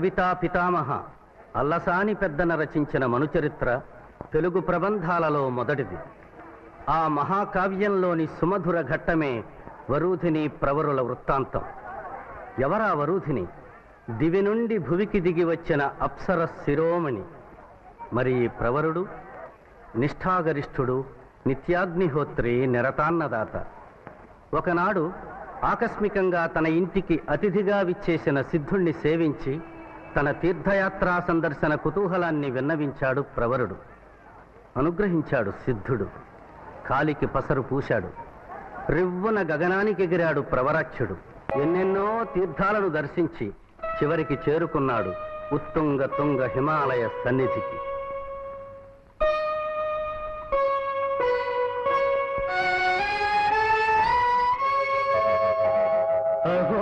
కవితా పితామహ అల్లసాని పెద్దన రచించిన మనుచరిత్ర తెలుగు ప్రబంధాలలో మొదటిది ఆ మహాకావ్యంలోని సుమధుర ఘట్టమే వరూధిని ప్రవరుల వృత్తాంతం ఎవరా వరూధిని దివి నుండి భువికి దిగి వచ్చిన అప్సర శిరోమణి మరి ఈ ప్రవరుడు నిష్ఠాగరిష్ఠుడు నిత్యాగ్నిహోత్రి నిరతాన్నదాత ఒకనాడు ఆకస్మికంగా తన ఇంటికి అతిథిగా విచ్చేసిన సిద్ధుణ్ణి సేవించి తన తీర్థయాత్రా సందర్శన కుతూహలాన్ని విన్నవించాడు ప్రవరుడు అనుగ్రహించాడు సిద్ధుడు కాలికి పసరు పూశాడు రివ్వున గగనానికి ఎగిరాడు ప్రవరాక్షుడు ఎన్నెన్నో తీర్థాలను దర్శించి చివరికి చేరుకున్నాడు ఉత్తుంగ తుంగ హిమాలయ సన్నిధికి అహో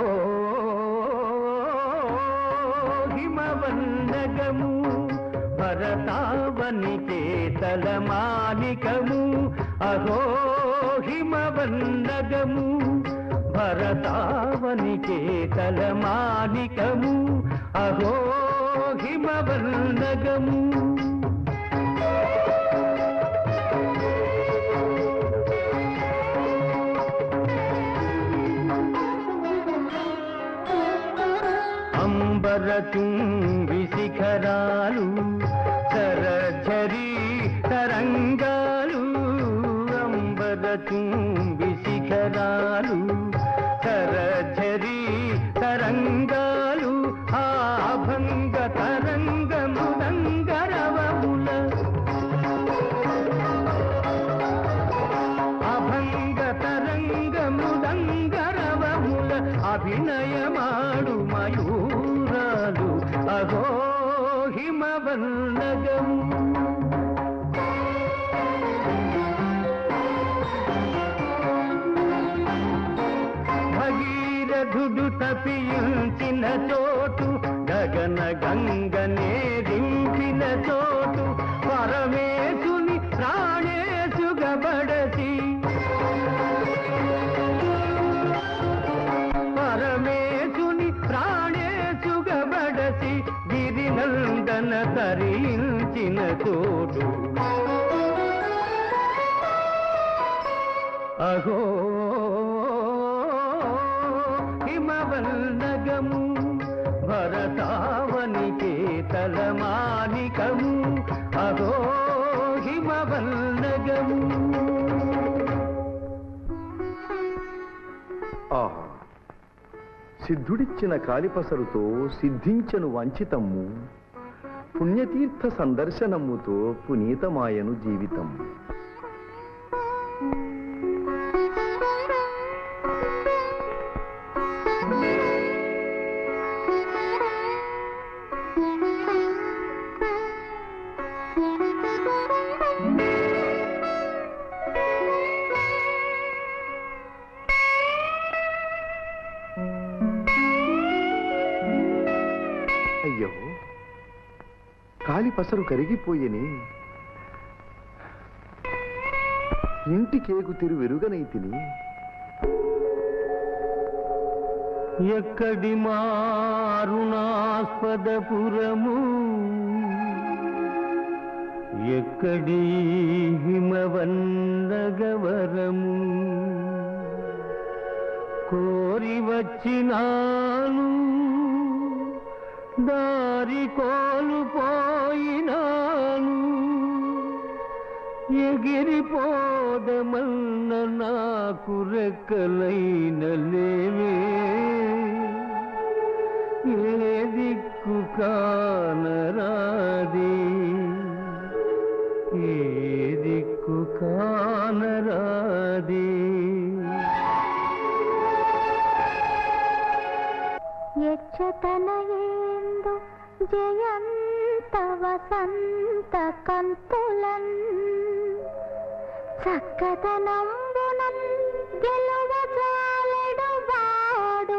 హిమవన్నగము భరతావనికే తలమాలికము అహో హిమవన్నగము భరతావనికే తలమాలికము అహో హిమవన్నగము అంబరతుంగి శిఖరాలు సరఝరి తరంగాలు అంబరతుంగి శిఖరాలు సరఝరి తరంగాలు ఆభంగ తరంగ మృదంగరవముల అభంగ తరంగ మృదంగరవముల అభినయమాడు మయూరాలు అగో హిమవన్నగము భగీరథుడు తపించిన చోటు గగన గంగనే దింపిన చోటు పరమేశుని ప్రాణేశుగబడసి పరమేశుని ప్రాణేశుగబడసి గిరినందన తరించిన చోటు అహో హిమవన్నగము భరతావనికే తలమాలికము అహో హిమవన్నగము ఆహా సిద్ధుడిచ్చిన కాలిపసరుతో సిద్ధించను వంచితమ్ము పుణ్యతీర్థ సందర్శనముతో పునీతమాయను జీవితం అయ్యో కాలిపసరు కరిగిపోయని ఇంటికేగు తిరు వెరుగనైతిని ఎక్కడి మారుణాస్పదపురము ఎక్కడి హిమవన్నగవరము కోరి వచ్చినాను దారి కోల్పోయినాను ఎగిరిపోదమన్న నాకు రెక్కలైన లేవే ఏ దిక్కు కానరాదే ఏ దిక్కు కానరాదే యక్షతనయేందు జయంత వసంత కంతులన్ చక్కదనంబునన్ గెలువజాలెడు వాడు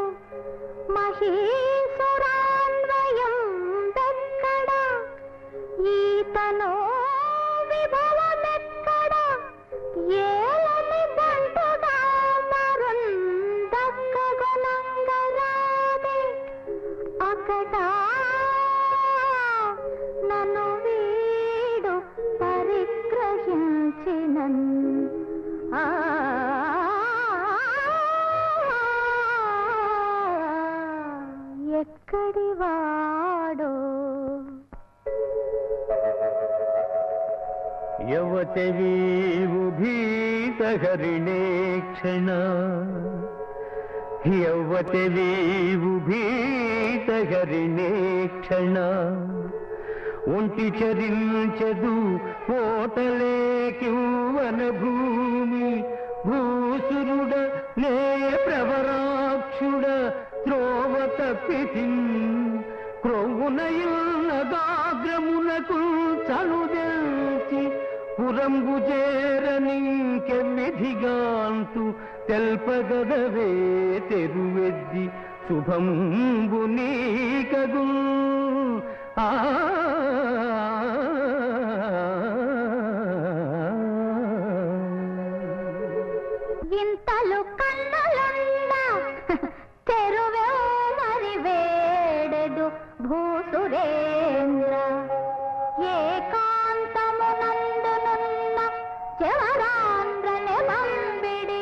మహీసురాన్వయం దెక్కడ ఈతనో విభవమెక్కడ ఏలని బంటుగా మరుందక్క గుణంగరాదే అకటా నాడు యవతవీవు భీతహరిణే క్షణ యవతవీవు భీతహరిణే క్షణ ఒంటి చరించదు కోటలేకివన భూమి భూసురుడ నే ప్రవరాక్షుడ త్రోవ తప్పితి క్రొవ్వునయున్నగాగ్రమునకు చనుదెల్చి పురంబు చేరనింకెమ్మెధిగాంతు తెల్పగదవే తెరువెద్ది శుభంబు నీకగు ఆ ఇంతలు కన్నులుండ తెరువే మరి వేడెదు భూసురేంద్ర ఏకాంతమునందునున్న చెవరాంధ్రని బంబిడి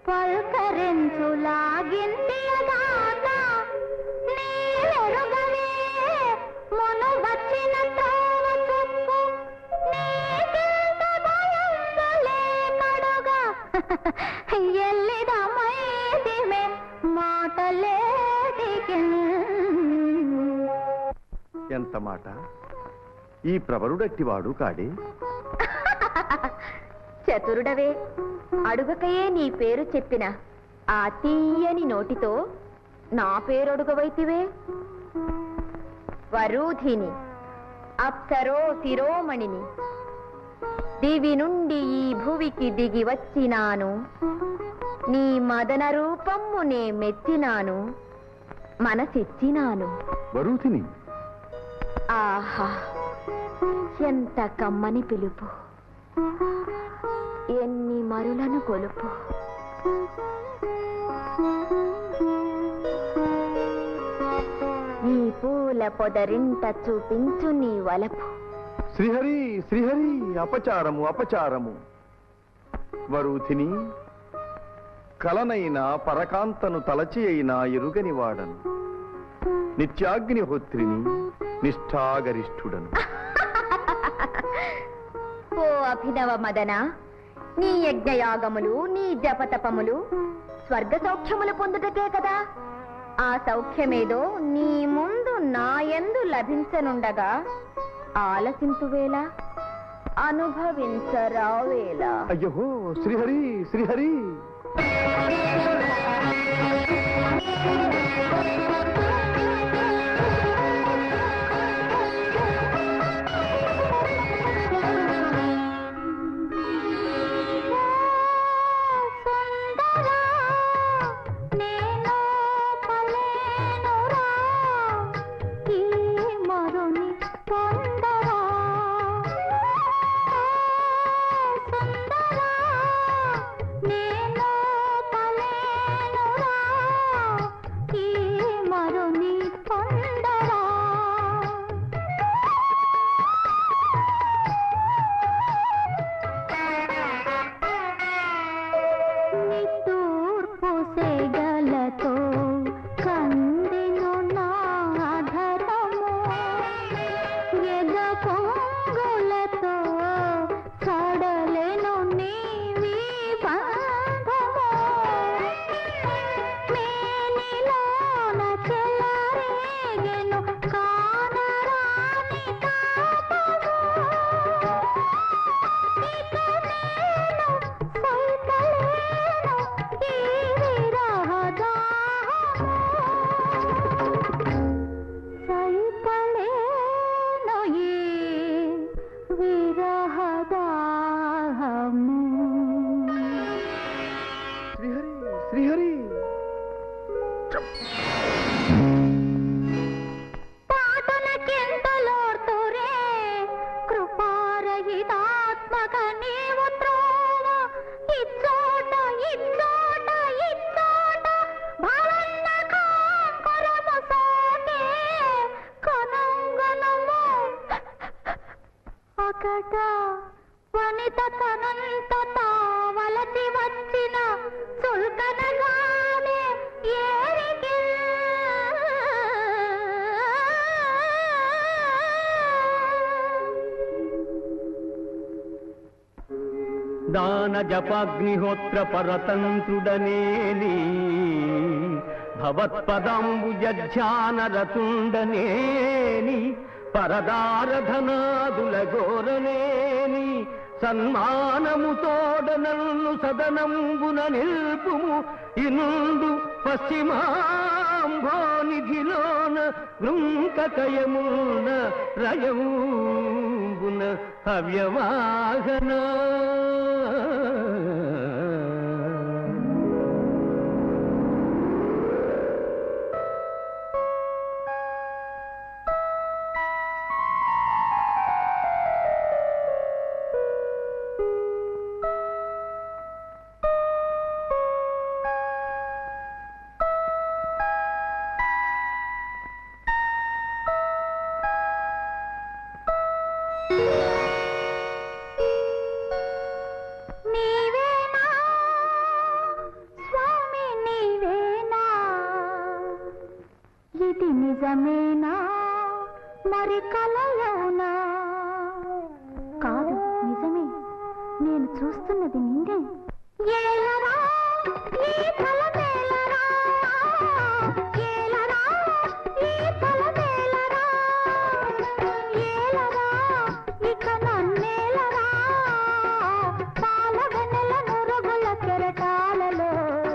పల్కరించులాగింటియగాన నీవెరుగవే మును వచ్చిన త్రోవ చుక్కు నీకెంత భయంబులే కడుగా ఎల్లిద మైదిమె మాటలేటికి ఎంత మాట ఈ ప్రవరుడట్టివాడు కాడే చతురుడవే అడుగకయే నీ పేరు చెప్పిన ఆ తీయని నోటితో నా పేరు అడుగవైతివే వరూధిని అప్సరో శిరోమణిని దివి నుండి ఈ భువికి దిగి వచ్చినాను నీ మదన రూపము నే మెచ్చినాను మనసిచ్చినాను వరూధిని ఆహా ఎంత కమ్మని పిలుపు ఎన్ని మరులను కొలుపు ఈ పూల పొదరింట చూపించు నీ వలపు శ్రీహరి శ్రీహరి అపచారము అపచారము వరూధిని కలనైన పరకాంతను తలచి అయినా ఎరుగని వాడను నిత్యాగ్నిహోత్రిని నిష్ఠాగరిష్ఠుడను ఓ అభినవ మదన నీ యజ్ఞయాగములు నీ జపతపములు స్వర్గ సౌఖ్యములు పొందుటకే కదా ఆ సౌఖ్యమేదో నీ ముందు నా యందు లభించనుండగా ఆలసింతువేలా అనుభవించరావేలా అయ్యో శ్రీహరి శ్రీహరి సుందరా నేను పలేనురా ఈ మరుని పొందరా సుందరా నేను పలేనురా ఈ మరుని పొందరా నిట్టూర్పు సెగలతో కందెను నా ఆధరము ఎద పొంగులతో కడలెను నీవి బంధము మేనిలోన చెలరేగెను కానరాని తాపము ఇక నేను సైకలేను ఈ విరహదాహము. సైకలేను ఈ విరహదాహము. శ్రీహరి శ్రీహరి పాటలకెంతలోర్తురే కృపారహితాత్మక నీవు త్రోవ ఇచ్చోట ఇచ్చోట ఇచ్చోట భవన్న కాంకురము సోకే కనంగనము అకట వనిత కనంత తావలసి వచ్చిన చుల్కనగానే ఏరికి దాన జపాగ్నిహోత్ర పరతంత్రుడనేని భవత్పదంబుజానరతుండనేని పరదారధనాదుల గోరనేని సన్మానముతోడ నన్ను సదనంబున నిల్పుము ఇనుండు పశ్చిమాంభోనిధిలోన వృంకకయమున రయమున హవ్యవాహన నీవేనా స్వామి నీవేనా ఇది నిజమేనా మరి కలలోనా కాదు నిజమే నేను చూస్తున్నది నిన్నే ఏలరా ఈ ఫలమేలరా ఏలరా ఈ ఫలమేలరా ఏలరా ఇక నన్నేలరా పాల వెన్నెల నురుగుల కెరటాలలో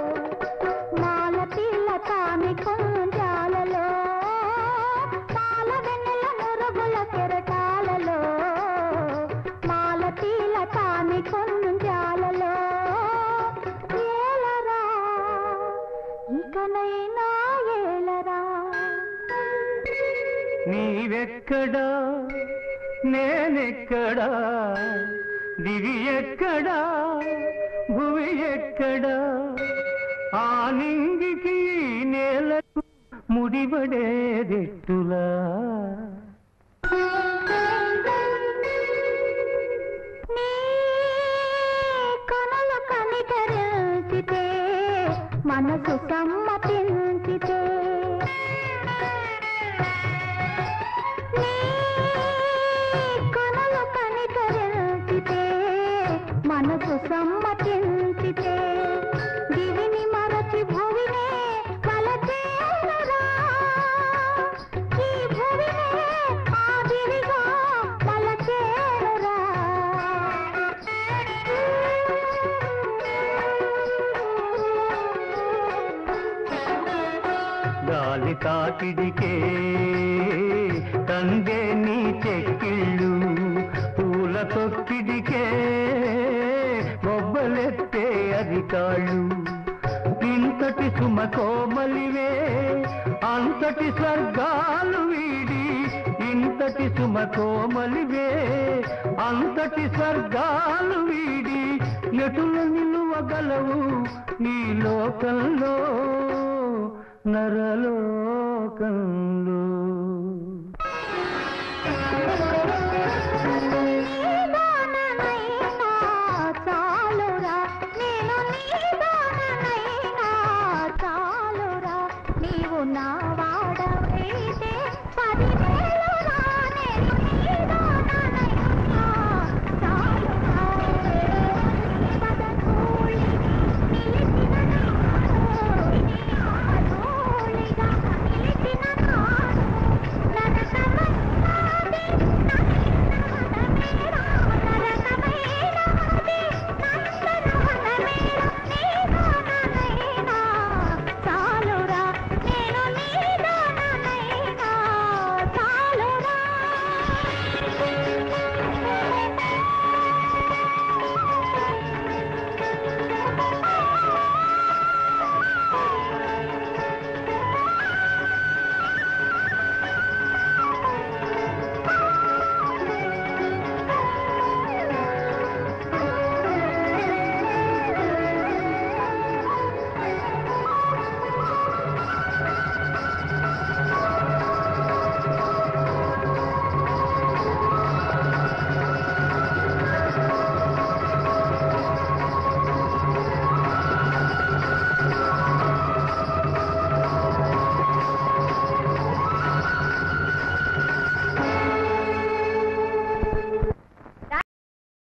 మాలతీల తామి కుంజాలలో పాల వెన్నెల నురుగుల కెరటాలలో మాలతీల తామి కుంజాలలో ఏలరా ఇకనైనా ఏలరా నీవెక్కడా నేనెక్కడా దివి ఎక్కడా భువి ఎక్కడా ఆ నింగికి ఈ నేలకు ముడిపడేదెట్టులా నీ కనులు కనికరించితే మనసు సమ్మతించితే నీ కనులు కనికరించితే మనసు సమ్మతించితే దివిని మరచి భువినే కలచేరా ఈ భువినే ఆ దివిగా మలచేరా గాలి తాకిడికే తందే నీ చెక్కిళ్ళు పూల తొక్కిడికే బొబ్బలెత్తే అధికాళ్ళు ఇంతటి సుమ కోమలివే అంతటి స్వర్గాలు వీడి ఇంతటి సుమ కోమలివే అంతటి స్వర్గాలు వీడి ఎటుల నిలువగలవు ఈ లోకంలో నరలోకంలో